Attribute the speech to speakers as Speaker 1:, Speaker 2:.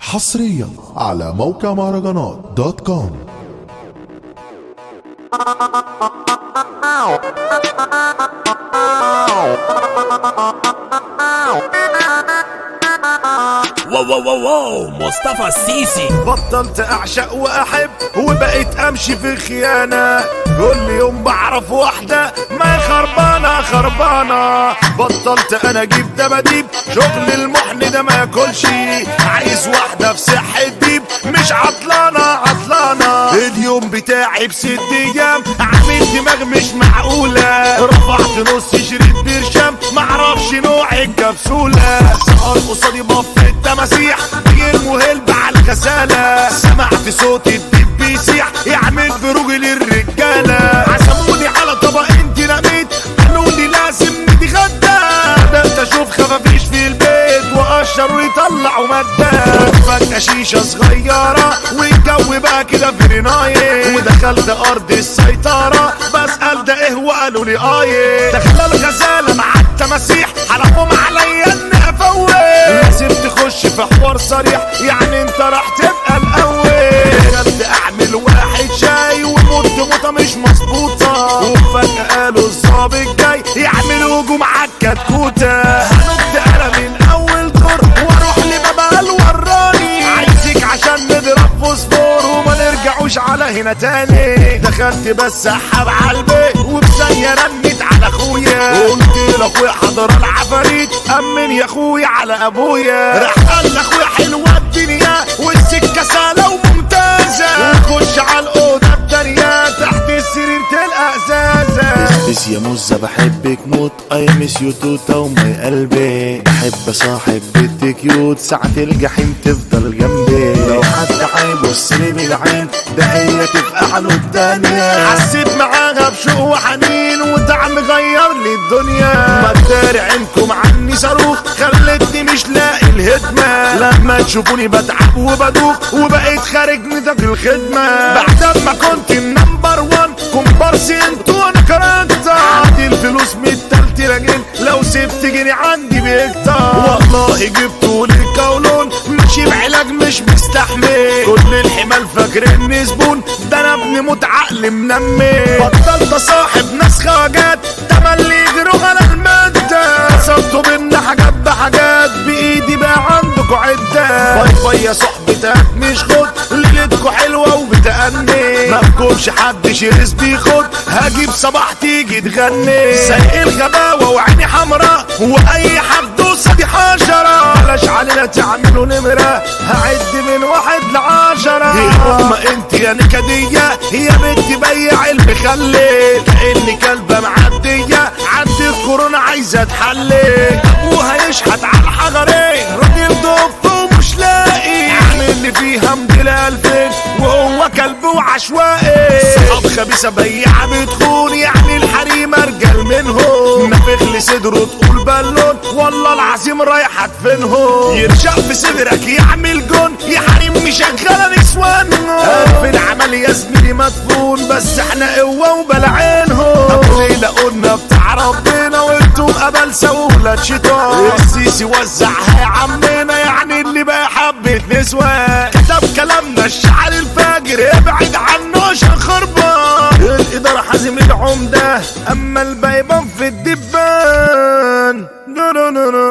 Speaker 1: حصريا على موقع مهرجانات دوت كوم
Speaker 2: واو واو واو واو مصطفى السيسي
Speaker 3: بطلت اعشق واحب وبقيت امشي في خيانة كل يوم بعرف واحدة ما خربانة خربانة بطلت انا اجيب دباديب شغل المحن ده ما ياكلش عايز واحدة في صحة ديب مش عطلانة عطلانة اليوم بتاعي بست ايام عامل دماغ مش معقولة رفعت نص شريط برشام معرفش نوع الكبسولة سهر قصادي بف التماسيح بيرموا هلب على الغسالة سمعت صوت الدب بيسيح يعمل بروج للرجالة عزموني على طبق انت رميت قالوا لي لازم نتغدى بدأت اشوف خفافيش في البيت واشر ويطلعوا مادة فجأة شيشة صغيرة والجو بقى كده فرناية ودخلت ارض السيطرة بسأل ده ايه وقالوا لي ايه دخل الغزالة مع التماسيح حلفهم عليا اني افوت لازم تخش في حوار صريح يعني انت راح تبقى الاول دخلت اعمل واحد شاي وموت موتة مش مظبوطة وفجأة قالوا الظابط جاي يعمل هجوم عالكتكوتة هنط انا من اول دور واروح لبابا الوراني عايزك عشان نضرب فوسفور وما نرجعوش على هنا تاني دخلت بس سحب على البيت وبثانية رنت على اخويا قلت لاخويا حضر العفاريت امن يا اخويا على ابويا راح قال لاخويا حلوة الدنيا والسكة سهلة وممتازة وخش على الاوضة التانية تحت السرير تلقى ازازة
Speaker 4: بس يا موزة بحبك موت اي مس يو توتا ومي قلبي بحب اصاحب بنت كيوت ساعة الجحيم تفضل جنبي لو حد هيبص لي بالعين ده هي تبقى عنه التانية
Speaker 3: حسيت معاها بشوق وحنين وطعم غير لي الدنيا ما تداري عينكم عني صاروخ خلتني مش لاقي الهدمة لما تشوفوني بتعب وبدوخ وبقيت خارج نطاق الخدمة بعد ما كنت النمبر وان كومبارسي انتوا انا كاركتر عندي الفلوس متلت راجل لو سبت جني عندي بيكتر والله جبتوا لي الكولون ماشي بعلاج مش مستحمل كل الحمال فاكرني زبون ده انا ابن موت عقل منمي بطلت اصاحب ناس خواجات تملي يجروا على المادة قصدتوا بينا حاجات بحاجات بايدي بقى عندكوا عدة باي باي يا صحبتك مش خد ليلتكوا حلوة وبتأني ما بكونش حد شرس بيخد هجيب صباح تيجي تغني سايق الغباوة وعيني حمرا واي حد قصادي حشرة بلاش علينا تعملوا نمرة هعد من واحد لعشرة يا أم انت يا نكدية يا بنت بيع المخلي كأني كلبة معدية عندي الكورونا عايزة تحلي ابوها يشحت على الحجرين راجل ضف ومش لاقي عامل اللي فيها مدير الفين وهو كلب وعشوائي صحاب خبيثة بياعة بتخون يعني الحريم ارجل منهم نفخ لي صدره تقول بالون والله العظيم رايح ادفنهم يرشق في صدرك يعمل جون يا حريم مشغله نسوان في العمل يا زميلي مدفون بس احنا قوه وبلعينهم ابو ليلى قلنا بتاع ربنا وانتم قبل سولة شيطان السيسي وزعها يا عمنا يعني اللي بقى حبة نسوان كتب كلامنا الشعر الفاجر ابعد عنه عشان خربان الإدارة حازم العمدة أما البيبان في الدبان